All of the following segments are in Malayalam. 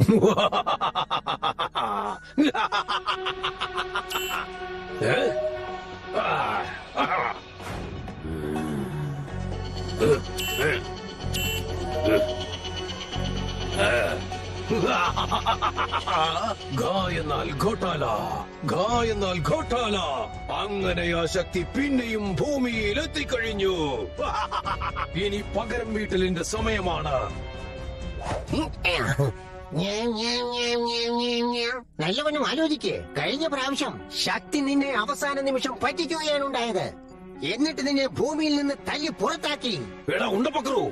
ഏ? ആ, ആ. ഗാ എന്നാൽ ഘോട്ടാല ഗാ എന്നാൽ ഘോട്ടാല അങ്ങനെ ആ ശക്തി പിന്നെയും ഭൂമിയിൽ എത്തിക്കഴിഞ്ഞു ഇനി പകരം വീട്ടലിന്റെ സമയമാണ് നല്ലവണ്ണം ആലോചിക്ക് കഴിഞ്ഞ പ്രാവശ്യം ശക്തി നിന്നെ അവസാന നിമിഷം പറ്റിക്കുകയാണ് ഉണ്ടായത് എന്നിട്ട് നിന്നെ ഭൂമിയിൽ നിന്ന് തല്ലി പുറത്താക്കി എടാ ഉണ്ടപ്പക്കറു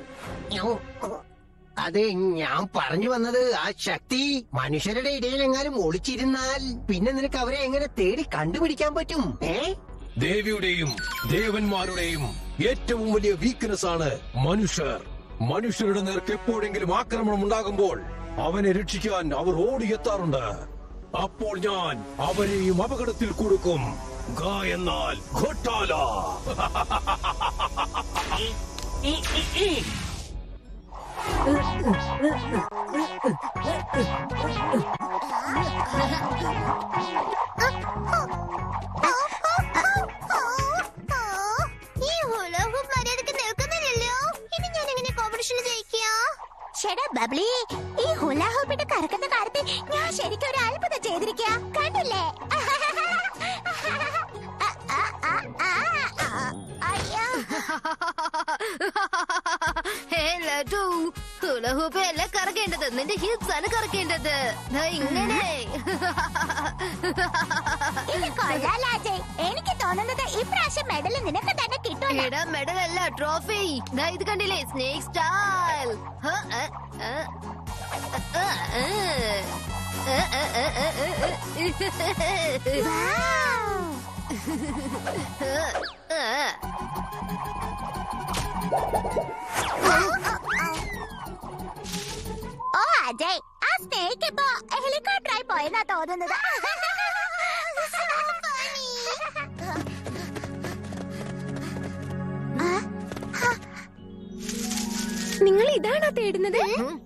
അത് ഞാൻ പറഞ്ഞു വന്നത് ആ ശക്തി മനുഷ്യരുടെ ഇടയിൽ എങ്ങാനും ഒളിച്ചിരുന്നാൽ പിന്നെ നിനക്ക് അവരെ എങ്ങനെ തേടി കണ്ടുപിടിക്കാൻ പറ്റും ഏ ദേവിയുടെയും ദേവന്മാരുടെയും ഏറ്റവും വലിയ വീക്ക്നെസ് ആണ് മനുഷ്യർ മനുഷ്യരുടെ നേർക്ക് എപ്പോഴെങ്കിലും ആക്രമണം ഉണ്ടാകുമ്പോൾ അവനെ രക്ഷിക്കാൻ അവർ ഓടിയെത്താറുണ്ട് അപ്പോൾ ഞാൻ അവരെയും അപകടത്തിൽ കൊടുക്കും ഗാ എന്നാൽ ഘോട്ടാല ഈ ഹുല ഹൂപ്പ് മര്യാദക്ക് നിൽക്കുന്നില്ലല്ലോ ഇനി ഞാൻ എങ്ങനെ കോമ്പറ്റീഷനിൽ ജയിക്കുക ചേടാ ബബ്ലി ഈ ഹുല ഹൂപ്പിന്റെ കറക്കുന്ന കാര്യത്തിൽ ഞാൻ ശരിക്കും ഒരു അത്ഭുതം ചെയ്തിരിക്കുക കണ്ടില്ലേ ആ, ആ, ആ, ആ, ആ. അയ്യോ ഹേ ലഡു ഹുലഹൂപ്പ് അല്ല കറക്കേണ്ടത് നിന്റെ ഹിപ്സ് ആണ് കറക്കേണ്ടത് ദാ ഇങ്ങനെ ഇത് കൊള്ളാലോ അജയ് എനിക്ക് തോന്നുന്നത് ഇപ്രാവശ്യം മെഡൽ നിനക്ക് തന്നെ കിട്ടും എടാ മെഡൽ അല്ല ട്രോഫി ദാ ഇത് കണ്ടില്ലേ സ്നേക് സ്റ്റൈൽ ഓ അജയ് ആ സ്നേക്ക് ഇപ്പോ ഹെലികോപ്റ്ററായി പോയെന്നാ തോന്നുന്നത് നിങ്ങൾ ഇതാണോ തേടുന്നത്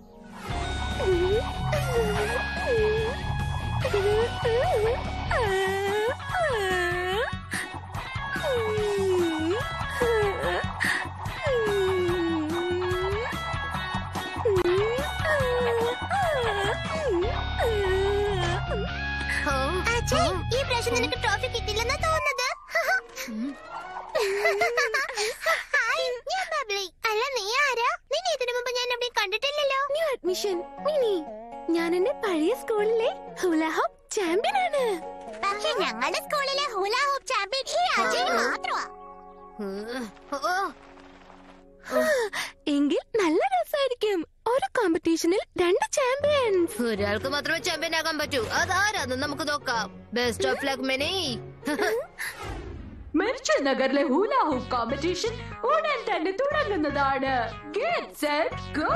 അജയ് ഈ പ്രാവശ്യം നിനക്ക് ട്രോഫി കിട്ടില്ലെന്നാ തോന്നുന്നത് ഹായ് ഞാൻ ബബ്ലി അല്ല നീ ആരാ നിന്നെ ഇതിനു മുമ്പ് ഞാൻ എവിടെ കണ്ടിട്ടില്ലല്ലോ ന്യൂ അഡ്മിഷൻ മിനി ഞാൻ എന്റെ പഴയ സ്കൂളിലെ ഹുല ഹോപ്പ് ചാമ്പ്യൻ ആണ് പക്ഷെ ഞങ്ങളുടെ സ്കൂളിലെ ഹുല ഹൂപ്പ് ചാമ്പ്യൻ ഈ അജയ് മാത്രമാ എങ്കിൽ നല്ല രസമായിരിക്കും ഒരു കോമ്പറ്റീഷനിൽ രണ്ട് ചാമ്പ്യൻസ് ഒരാൾക്ക് മാത്രമേ ചാമ്പ്യൻ ആകാൻ പറ്റൂ അതാരാന്ന് നമുക്ക് നോക്കാം ബെസ്റ്റ് ഓഫ് ലക്ക് മെനി മിർച്ചൽ നഗറിലെ ഹൂല ഹൂപ്പ് കോമ്പറ്റീഷൻ ഉടൻ തന്നെ തുടങ്ങുന്നതാണ് ഗെറ്റ് സെറ്റ് ഗോ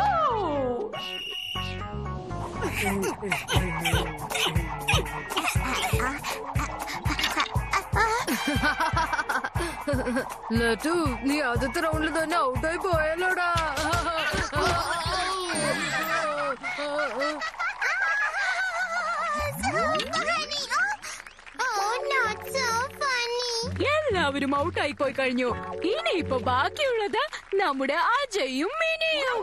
ലട്ടു നീ ആദ്യത്തെ റൗണ്ടിൽ തന്നെ ഔട്ടായി പോയാലോടാ Oh, not so funny. എല്ലാവരും ഔട്ടായി പോയി കഴിഞ്ഞു ഇനിയിപ്പോ ബാക്കിയുള്ളത് നമ്മുടെ അജയും മിനിയും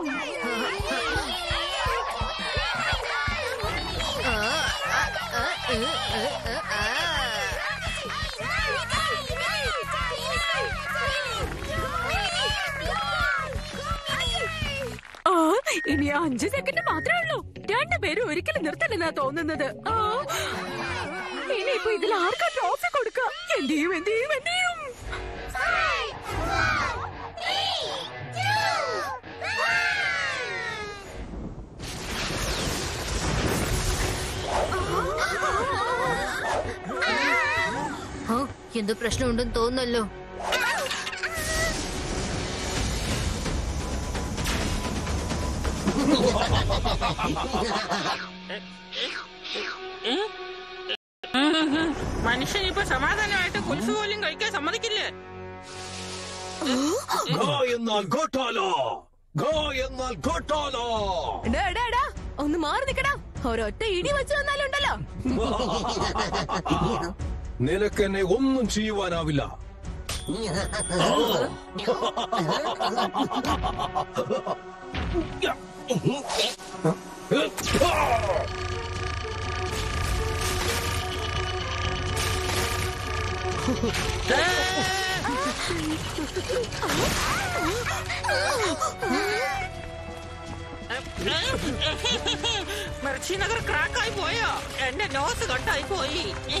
ആ ഇനി അഞ്ച് സെക്കൻഡ് മാത്രമേ ഉള്ളൂ രണ്ടുപേരും ഒരിക്കലും നിർത്തലെന്നാ തോന്നുന്നത് ആ ഇനിയിപ്പോ ഇതിൽ ആർക്കാ ട്രോഫി കൊടുക്കാം എന്ത് ചെയ്യും എന്ത് ചെയ്യും എന്ത് ചെയ്യും Five, four, three, two, ഓ, എന്തോ പ്രശ്നമുണ്ടെന്ന് തോന്നുന്നല്ലോ മനുഷ്യൻ ഇപ്പൊ സമാധാനമായിട്ട് കുൽഫി പോലും കഴിക്കാൻ സമ്മതിക്കില്ലേ ഗാ എന്നാൽ ഘോട്ടാല ഗാ എന്നാൽ ഘോട്ടാല എടാ, എടാ, എടാ, ഒന്ന് മാറി നിക്കടാ ഒരൊറ്റ ഇടി വെച്ച് തന്നാലുണ്ടല്ലോ നിനക്ക് എന്നെ ഒന്നും ചെയ്യുവാനാവില്ല മിർച്ചി നഗർ ക്രാക്കായി പോയോ എന്റെ നോസ് കട്ടായി പോയി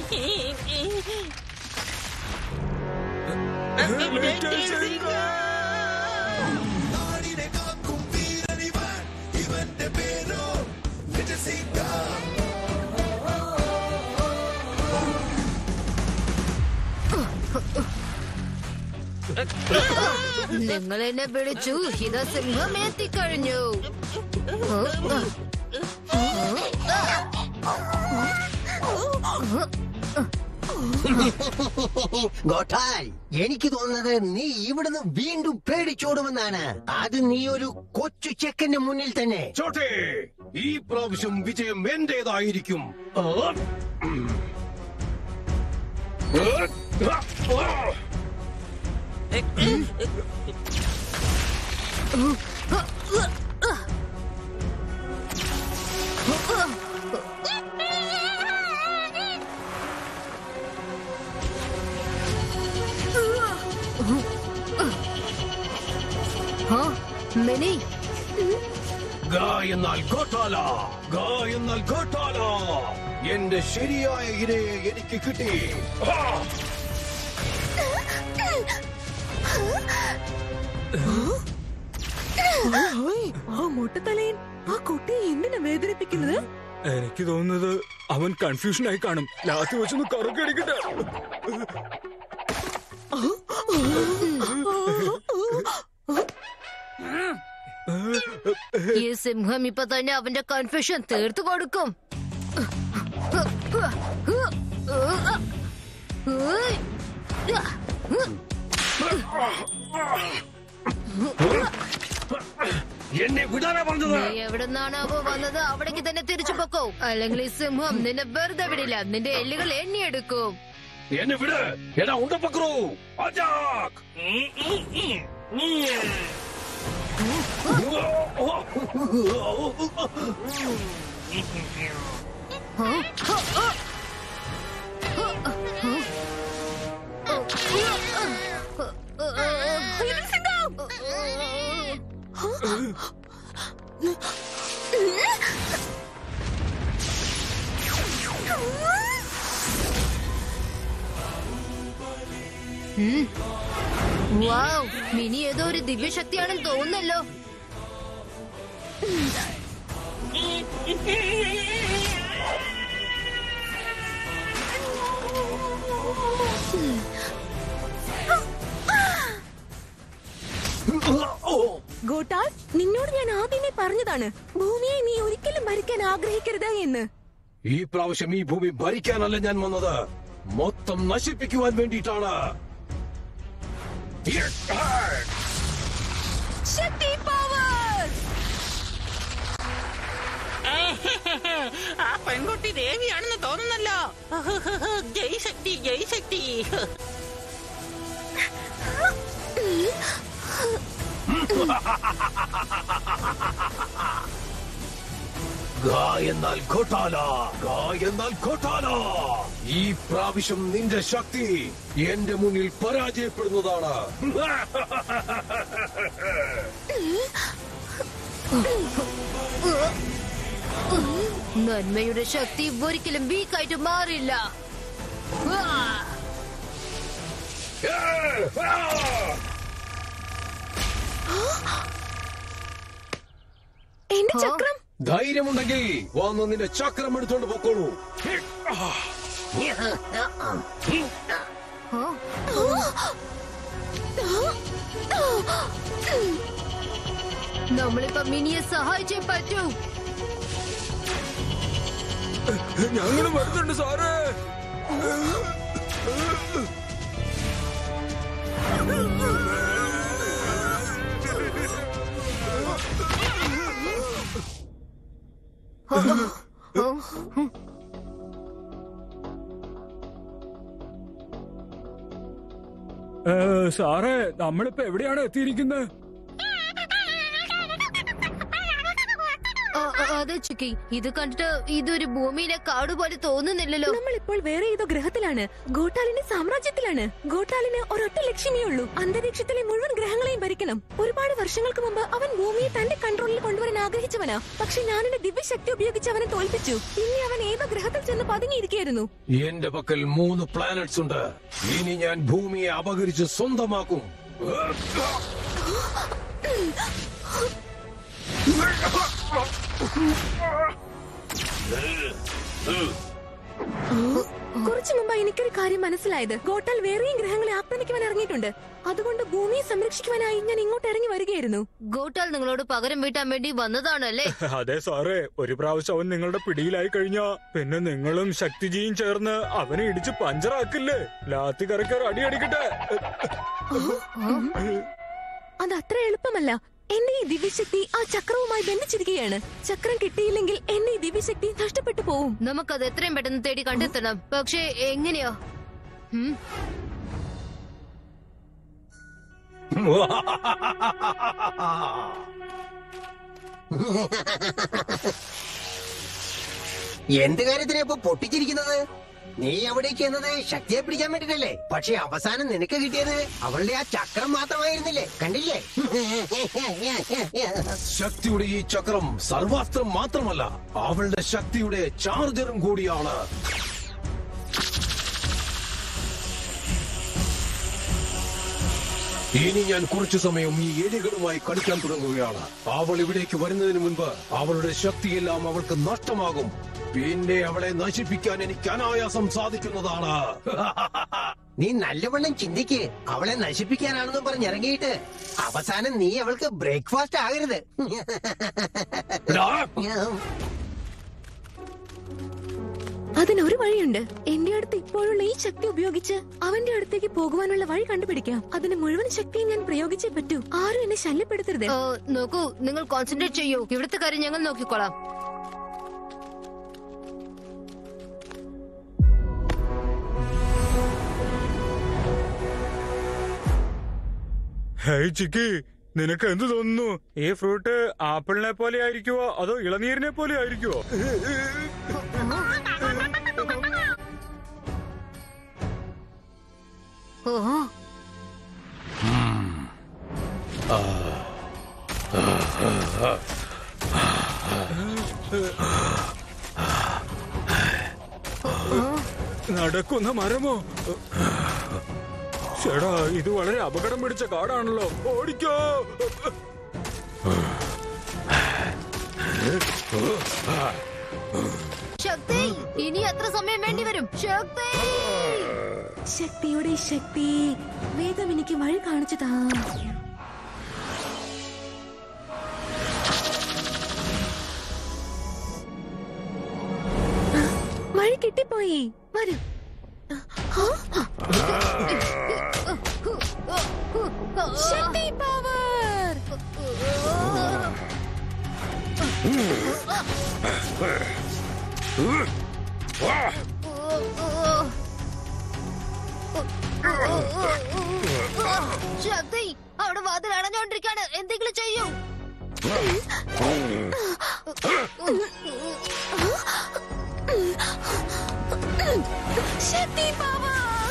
നിങ്ങൾ എന്നെ വിളിച്ചു ഇതാ സിംഹം എത്തിക്കഴിഞ്ഞു ഗോട്ടാൽ എനിക്ക് തോന്നുന്നത് നീ ഇവിടുന്ന് വീണ്ടും പേടിച്ചോടുമെന്നാണ് അത് നീ ഒരു കൊച്ചു ചെക്കന്റെ മുന്നിൽ തന്നെ ചോട്ടെ ഈ പ്രാവശ്യം വിജയം എന്റേതായിരിക്കും ആ. ഉം. ആ. ആ. ആ, മിനി ഗാ എന്നാൽ ഗോട്ടാല ഗാ എന്നാൽ ഗോട്ടാല എന്റെ ശരിയായ ഇരയെ എനിക്ക് കിട്ടി ആ. ഓയ്, ആ മുട്ടത്തലയൻ ആ കുട്ടിയെ എന്തിനാ വേദനിപ്പിക്കുന്നത് എനിക്ക് തോന്നുന്നത് അവൻ കൺഫ്യൂഷൻ ആയി കാണും ലാത്തി വെച്ചൊന്ന് കറക്കടിക്കട്ടെ ഈ സിംഹം ഇപ്പൊ തന്നെ അവന്റെ കൺഫ്യൂഷൻ തീർത്തു കൊടുക്കും എന്നെ വിടാനാ പറഞ്ഞത് നീ എവിടുന്നാണാവോ വന്നത് അവിടേക്ക് തന്നെ തിരിച്ചു പൊക്കോ അല്ലെങ്കിൽ ഈ സിംഹം നിന്നെ വെറുതെ വിടില്ല നിന്റെ എല്ലുകൾ എണ്ണിയെടുക്കും എന്നെ വിട് എടാ ഉണ്ടപ്പക്രു അജാക് വാവ് മിനി ഏതോ ഒരു ദിവ്യശക്തിയാണെന്ന് തോന്നുന്നല്ലോ ഗോട്ടാൽ നിന്നോട് ഞാൻ ആദ്യമേ പറഞ്ഞതാണ് ഭൂമിയെ നീ ഒരിക്കലും മരിക്കാൻ ആഗ്രഹിക്കരുത് എന്ന് ഈ പ്രാവശ്യം ഈ ഭൂമി ഭരിക്കാനല്ല ഞാൻ വന്നത് മൊത്തം നശിപ്പിക്കുവാൻ വേണ്ടിയിട്ടാണ് ശക്തി പവർ ആ പെൺകുട്ടി ദേവിയാണെന്ന് തോന്നുന്നല്ലോ ജയ് ശക്തി ജയ് ശക്തി ഗാ എന്നാൽ ഘോട്ടാല ഗാ എന്നാൽ ഘോട്ടാല ഈ പ്രാവശ്യം നിന്റെ ശക്തി എന്റെ മുന്നിൽ പരാജയപ്പെടുന്നതാണ് നന്മയുടെ ശക്തി ഒരിക്കലും വീക്കായിട്ട് മാറില്ല ആ! എന്റെ ആ? ചക്രം ധൈര്യമുണ്ടെങ്കിൽ വന്ന് നിന്റെ ചക്രം എടുത്തോണ്ട് പൊക്കോളൂ ആ? നമ്മളിപ്പോ മിനിയെ സഹായിച്ചേ പറ്റൂ ഞങ്ങളും വരുന്നുണ്ട് സാറേ ഏ, സാറേ നമ്മളിപ്പോ എവിടെയാണ് എത്തിയിരിക്കുന്നത് ആ, ആ, അതെ ചുക്കി ഇത് കണ്ടിട്ട് ഇതൊരു ഭൂമിയിലെ കാട് പോലെ തോന്നുന്നില്ലല്ലോ നമ്മൾ ഇപ്പോൾ വേറെ ഏതോ ഗ്രഹത്തിലാണ് ഗോട്ടാലിന്റെ സാമ്രാജ്യത്തിലാണ് ഗോട്ടാലിന് ഒരൊറ്റ ലക്ഷ്യമേ ഉള്ളൂ അന്തരീക്ഷത്തിലെ മുഴുവൻ ഗ്രഹങ്ങളെയും ഭരിക്കണം ഒരുപാട് വർഷങ്ങൾക്ക് മുമ്പ് അവൻ ഭൂമിയെ തന്റെ കൺട്രോളിൽ കൊണ്ടുവരാൻ ആഗ്രഹിച്ചവനാ പക്ഷെ ഞാൻ എന്റെ ദിവ്യശക്തി ഉപയോഗിച്ച് അവനെ തോൽപ്പിച്ചു പിന്നെ അവൻ ഏതോ ഗ്രഹത്തിൽ ചെന്ന് പതുങ്ങിയിരിക്കുകയായിരുന്നു എന്റെ പക്കൽ മൂന്ന് പ്ലാനറ്റ്സ് ഉണ്ട് ഇനി ഞാൻ ഭൂമിയെ അപകരിച്ച് സ്വന്തമാക്കും കുറച്ചു മുമ്പ് എനിക്കൊരു കാര്യം മനസ്സിലായത് ഗോട്ടാൽ വേറെയും ഗ്രഹങ്ങളെ ആക്രമിക്കുവാൻ ഇറങ്ങിയിട്ടുണ്ട് അതുകൊണ്ട് ഭൂമിയെ സംരക്ഷിക്കുവാനായി ഞാൻ ഇങ്ങോട്ട് ഇറങ്ങി വരികയായിരുന്നു ഗോട്ടാൽ നിങ്ങളോട് പകരം വീട്ടാൻ വേണ്ടി വന്നതാണല്ലേ അതെ സാറേ ഒരു പ്രാവശ്യം അവൻ നിങ്ങളുടെ പിടിയിലായി കഴിഞ്ഞാ പിന്നെ നിങ്ങളും ശക്തിജിയും ചേർന്ന് അവനെ ഇടിച്ച് പഞ്ചറാക്കില്ലേ ലാത്തി കറക്കർ അടി അടിക്കട്ടെ അത് അത്ര എളുപ്പമല്ല എന്റെ ഈ ദിവ്യശക്തി ആ ചക്രവുമായി ബന്ധിച്ചിരിക്കുകയാണ് ചക്രം കിട്ടിയില്ലെങ്കിൽ എന്റെ ഈ ദിവ്യശക്തി നഷ്ടപ്പെട്ടു പോവും നമുക്കത് എത്രയും പെട്ടെന്ന് തേടി കണ്ടെത്തണം പക്ഷേ എങ്ങനെയാ ഉം, എന്ത് കാര്യത്തിനാ ഇപ്പൊ പൊട്ടിച്ചിരിക്കുന്നത് നീ അവിടേക്ക് എന്നത് ശക്തിയെ പിടിക്കാൻ വേണ്ടിട്ടല്ലേ പക്ഷെ അവസാനം നിനക്ക് കിട്ടിയത് അവളുടെ ആ ചക്രം മാത്രമായിരുന്നില്ലേ കണ്ടില്ലേ ശക്തിയുടെ ഈ ചക്രം സർവാസ്ത്രം മാത്രമല്ല അവളുടെ ശക്തിയുടെ ചാർജറും കൂടിയാണ് ഇനി ഞാൻ കുറച്ചു സമയം ഈ എലികളുമായി കളിക്കാൻ തുടങ്ങുകയാണ് അവൾ ഇവിടേക്ക് വരുന്നതിന് മുൻപ് അവളുടെ ശക്തിയെല്ലാം അവൾക്ക് നഷ്ടമാകും പിന്നെ അവളെ നശിപ്പിക്കാൻ എനിക്ക് അനായാസം സാധിക്കുന്നതാണ് നീ നല്ലവണ്ണം ചിന്തിക്ക് അവളെ നശിപ്പിക്കാനാണെന്ന് പറഞ്ഞിറങ്ങിയിട്ട് അവസാനം നീ അവൾക്ക് ബ്രേക്ക്ഫാസ്റ്റ് ആകരുത് എടാ, അതിനൊരു വഴിയുണ്ട് എന്റെ അടുത്ത് ഇപ്പോഴുള്ള ഈ ശക്തി ഉപയോഗിച്ച് അവന്റെ അടുത്തേക്ക് പോകുവാനുള്ള വഴി കണ്ടുപിടിക്കാം അതിന് മുഴുവൻ ശക്തിയും ഞാൻ പ്രയോഗിച്ചേ പറ്റൂ ആരും എന്നെ ശല്യപ്പെടുത്തരുത് ആ, നോക്കൂ നിങ്ങൾ കോൺസെൻട്രേറ്റ് ചെയ്യൂ ഇവിടുത്തെ കാര്യം ഞങ്ങൾ നോക്കിക്കോളാം ഹേയ് ചിക്കി നിനക്ക് എന്ത് തോന്നുന്നു ഈ ഫ്രൂട്ട് ആപ്പിളിനെ പോലെ ആയിരിക്കുവോ അതോ ഇളനീരിനെ പോലെ ആയിരിക്കുവോ ഓഹോ നടക്കുന്ന മരമോ ചേടാ ഇത് വളരെ അപകടം പിടിച്ച കാടാണല്ലോ ഓടിക്കോ ശക്തി ഇനി എത്ര സമയം വേണ്ടി വരും ശക്തി ശക്തിയുടെ ശക്തി വേഗം എനിക്ക് വഴി കാണിച്ചു താ വഴി കിട്ടിപ്പോയി വരൂ ശക്തി പവർ ശക്തി അവിടെ വാതിൽ അടഞ്ഞോണ്ടിരിക്കാണ് എന്തെങ്കിലും ചെയ്യൂ ശക്തി പവർ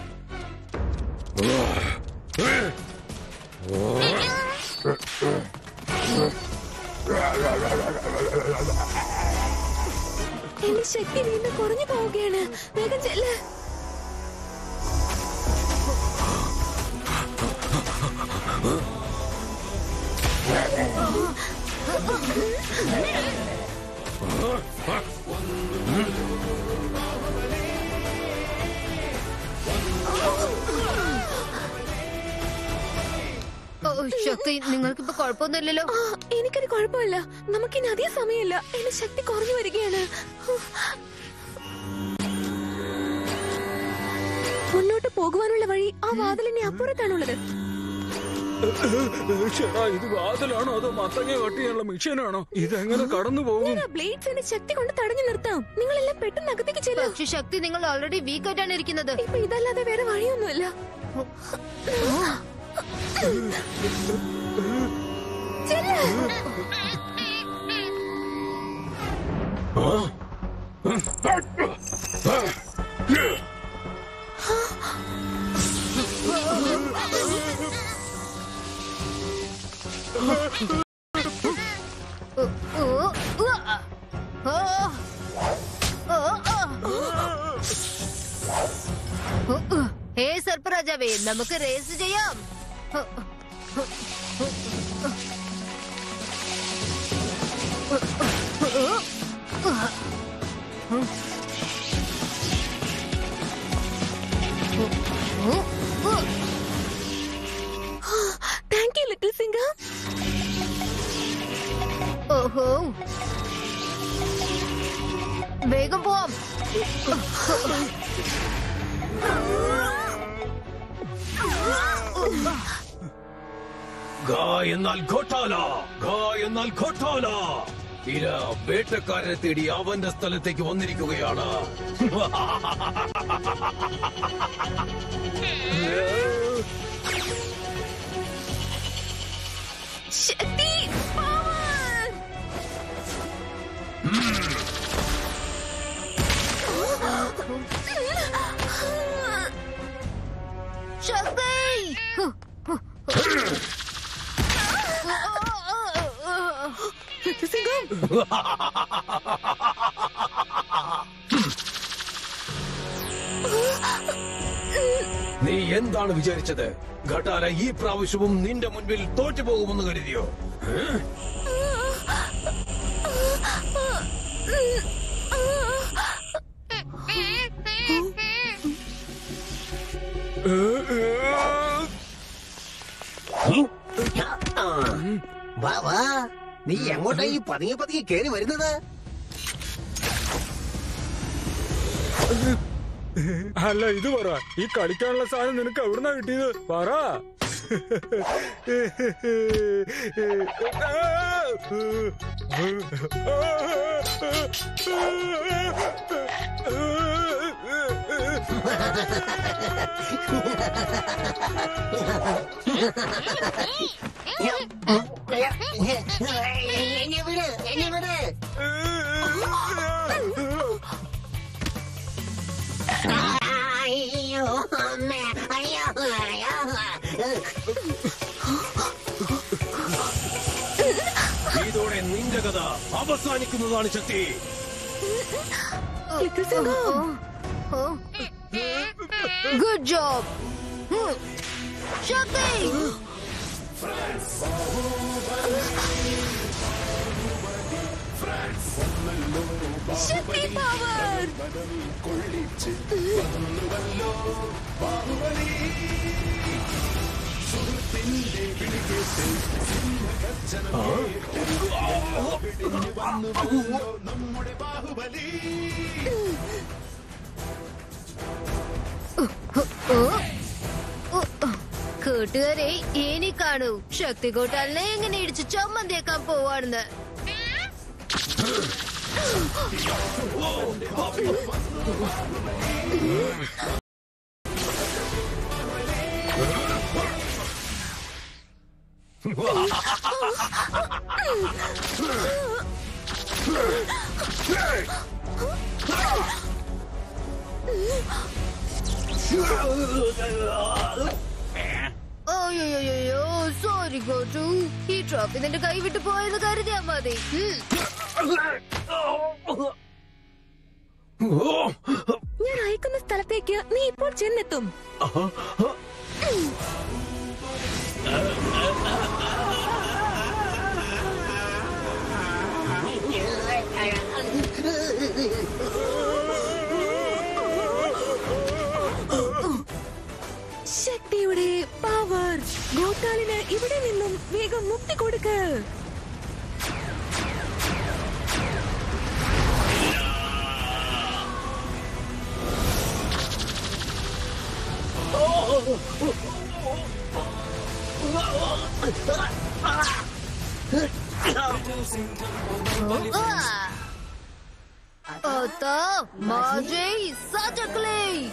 എന്റെ ശക്തി വീണ്ടും കുറഞ്ഞു പോവുകയാണ് വേഗം ചെല്ല് ഓ, ശക്തി നിങ്ങൾക്കിപ്പോ കുഴപ്പമൊന്നുമില്ലല്ലോ ആ എനിക്കൊരു കുഴപ്പമില്ല നമുക്കിനി അധികം സമയമില്ല എന്റെ ശക്തി കുറഞ്ഞു വരികയാണ് മുന്നോട്ട് പോകുവാനുള്ള വഴി ആ വാതിലിന്റെ അപ്പുറത്താണുള്ളത് ചേട്ടാ ഇത് വാതിലാണോ അതോ മത്തങ്ങ കട്ട് ചെയ്യാനുള്ള മെഷീനാണോ ഇതെങ്ങനെ കടന്നു പോകും ബ്ലേഡ്സിന്റെ ശക്തി കൊണ്ട് തടഞ്ഞു നിർത്താം നിങ്ങളെല്ലാം പെട്ടെന്ന് അകത്തേക്ക് ചെല്ലും പക്ഷെ ശക്തി നിങ്ങൾ ഓൾറെഡി വീക്ക് ആയിട്ടാണ് ഇരിക്കുന്നത് ഇപ്പൊ ഇതല്ലാതെ വേറെ വഴിയൊന്നുമില്ല ഓ, ഓ, ഓ, ആ. ഓ, ഓ, ഓ. ഓ, ഓ. ഹേ സർപ്പരാജാവേ നമുക്ക് റേസ് ചെയ്യാം ഓ, ഓ, ഓ, ഓ, ഓ, ഓ. ഓ, ഓ. താങ്ക് യു ലിറ്റിൽ സിംഗം ഓഹോ വേഗം പോവാം ഗാ എന്നാൽ ഘോട്ടാല ഗാ എന്നാൽ ഘോട്ടാല ഇര വേട്ടക്കാരനെ തേടി അവന്റെ സ്ഥലത്തേക്ക് വന്നിരിക്കുകയാണ് ശക്തി പവർ ശക്തി ലിറ്റിൽ സിംഗം നീ എന്താണ് വിചാരിച്ചത് ഘട്ടാല ഈ പ്രാവശ്യവും നിന്റെ മുൻപിൽ തോറ്റുപോകുമെന്ന് കരുതിയോ ആ. വാ വാ നീ എങ്ങോട്ടാ ഈ പതുങ്ങി പതുങ്ങി കേറി വരുന്നത് അല്ല ഇത് പറ ഈ കളിക്കാനുള്ള സാധനം നിനക്ക് എവിടുന്നാ കിട്ടിയത് പറ എന്നെ വിട് എന്നെ വിട് അയ്യോ അമ്മ അയ്യോ അയ്യോ ഇതോടെ നിന്റെ കഥ അവസാനിക്കുന്നതാണ് ശക്തി ലിറ്റിൽ സിംഗം ഗുഡ് ജോബ് ശക്തി ശക്തി പവർ കൂട്ടുകാരെ ഇനി കാണൂ ശക്തി കൂട്ടാലിനെ എങ്ങനെ ഇടിച്ച് ചമ്മന്തിയേക്കാൻ പോവാണെന്ന് അയ്യോ സോറി ഗോട്ടു ഈ ട്രോഫി നിന്റെ കൈ വിട്ട് പോയെന്ന് കരുതിയാ മതി ഉം. ഞാൻ അയക്കുന്ന സ്ഥലത്തേക്ക് നീ ഇപ്പോൾ ചെന്നെത്തും ശക്തിയുടെ പവർ ഗോട്ടാലിന് ഇവിടെ നിന്നും വേഗം മുക്തി കൊടുക്ക് Atau Margie Sadekli.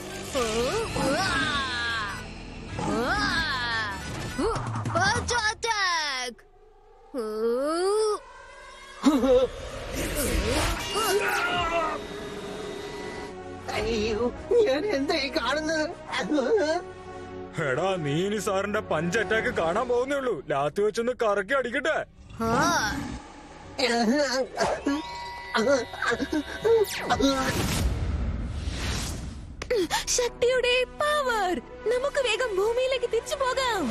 Punch attack. അയ്യോ ഞാൻ എന്തായി കാണുന്നത് എടാ നീ ഇനി സാറിന്റെ പഞ്ച് അറ്റാക്ക് കാണാൻ പോകുന്നേ ഉള്ളൂ ലാത്തി വെച്ചൊന്ന് കറക്കി അടിക്കട്ടെ ശക്തിയുടെ പവർ നമുക്ക് വേഗം ഭൂമിയിലേക്ക് തിരിച്ചു പോകാം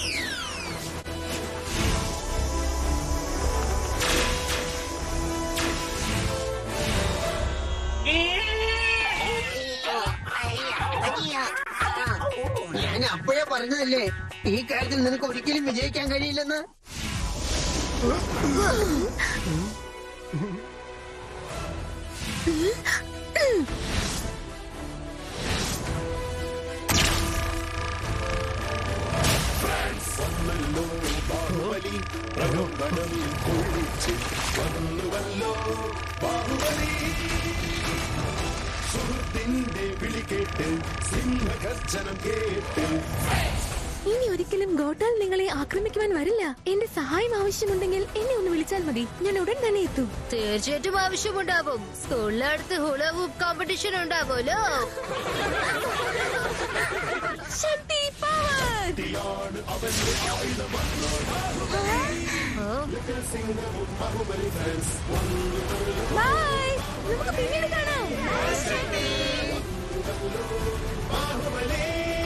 ഞാൻ അപ്പോഴേ പറഞ്ഞതല്ലേ ഈ കാര്യത്തിൽ നിനക്ക് ഒരിക്കലും വിജയിക്കാൻ കഴിയില്ലെന്ന് ഇനി ഒരിക്കലും ഗോട്ടാൽ നിങ്ങളെ ആക്രമിക്കുവാൻ വരില്ല എന്റെ സഹായം ആവശ്യമുണ്ടെങ്കിൽ എന്നെ ഒന്ന് വിളിച്ചാൽ മതി ഞാൻ ഉടൻ തന്നെ എത്തും തീർച്ചയായിട്ടും ആവശ്യമുണ്ടാവും സ്കൂളിലടുത്ത് ഹുള ഹൂപ്പ് കോമ്പറ്റീഷൻ ഉണ്ടാകുമല്ലോ ശക്തി പവർ ബൈ നമുക്ക് പിന്നീട് കാണാം